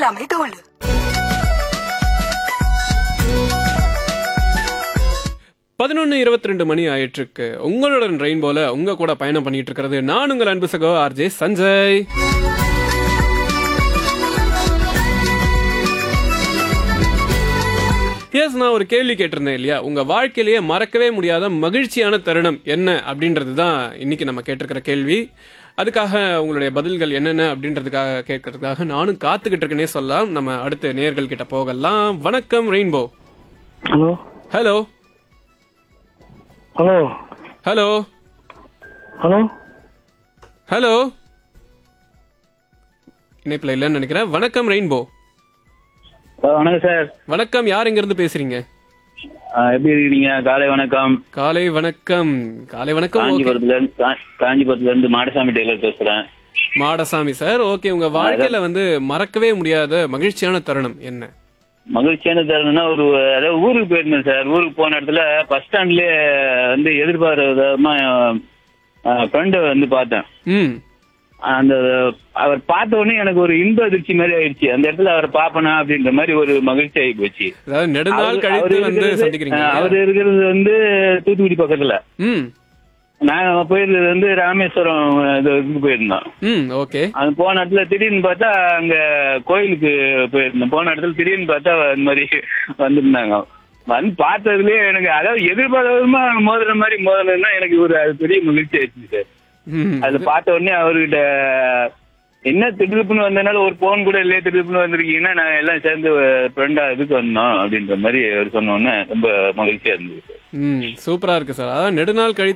ராமே தோழு பதினொன்று இருபத்தி ரெண்டு மணி ஆயிட்டிருக்கு உங்களுடன் ரெயின்போல உங்க கூட பயணம் பண்ணிட்டு இருக்கிறது நான் உங்கள் அன்பு சகோ ஆர்ஜே சஞ்சய் எஸ் நான் ஒரு கேள்வி கேட்டிருந்தேன் இல்லையா உங்க வாழ்க்கையிலேயே மறக்கவே முடியாத மகிழ்ச்சியான தருணம் என்ன அப்படின்றது தான் இன்னைக்கு நம்ம கேட்டிருக்கிற கேள்வி அதுக்காக உங்களுடைய பதில்கள் என்னென்ன அப்படின்றதுக்காக கேட்கறதுக்காக நானும் காத்துக்கிட்டு இருக்கேனே சொல்லலாம் நம்ம அடுத்த நேர்கள் கிட்ட போகலாம் வணக்கம் rainbow hello hello hello hello hello hello இணைப்பில் இல்லைன்னு நினைக்கிறேன் வணக்கம் ரெயின்போ வணக்கம் சார் வணக்கம் யார் இருந்து பேசுறீங்க எப்படி இருக்கீங்க காலை வணக்கம் காலை வணக்கம் காலை வணக்கம் okay. காஞ்சிபுரத்துல இருந்து கா- காஞ்சிபுரத்துல இருந்து மாடசாமி டெய்லர் பேசுறேன் மாடசாமி சார் ஓகே உங்க வாழ்க்கையில வந்து மறக்கவே முடியாத மகிழ்ச்சியான தருணம் என்ன மகிழ்ச்சியான தருணம்னா ஒரு அதாவது ஊருக்கு போயிருந்தேன் சார் ஊருக்கு போன இடத்துல பஸ் ஸ்டாண்ட்லயே வந்து எதிர்பாராதமா ஃப்ரெண்டை வந்து பார்த்தேன் ம் அந்த அவர் பார்த்த உடனே எனக்கு ஒரு இன்ப அதிர்ச்சி மாதிரி ஆயிடுச்சு அந்த இடத்துல அவரை பாப்பனா அப்படின்ற மாதிரி ஒரு மகிழ்ச்சி ஆகி போச்சு அதாவது நெடுநாள் அவரு- கழித்து அவரு வந்து இருக்கிறது- சந்திக்கிறீங்க ஆ, இல்லையா? அவரு இருக்கிறது வந்து தூத்துக்குடி பக்கத்துல ம் நான் போயிருந்தது வந்து ராமேஸ்வரம் இதுக்கு போயிருந்தோம் ம் ஓகே அது போன இடத்துல திடீர்னு பார்த்தா அங்க கோயிலுக்கு போயிருந்தோம் போன இடத்துல திடீர்னு பார்த்தா இந்த மாதிரி வந்திருந்தாங்க வந்து பார்த்ததுலயே எனக்கு அதாவது எதிர்பாராதமா மோதுற மாதிரி மோதலன்னா எனக்கு ஒரு அது பெரிய மகிழ்ச்சி ஆயிடுச்சு சார் ம் அதுல பார்த்த உடனே அவர்கிட்ட என்ன திடுப்புன்னு வந்தனால ஒரு போன் கூட இல்லையே திடுப்புன்னு வந்திருக்கீங்கன்னா நாங்க எல்லாம் சேர்ந்து ஃப்ரெண்டா இதுக்கு வந்தோம் அப்படின்ற மாதிரி அவர் சொன்ன உடனே ரொம்ப மகிழ்ச்சியா இருந்தது சார் ம் சூப்பரா இருக்கு சார் அதாவது நெடுநாள் கழித்து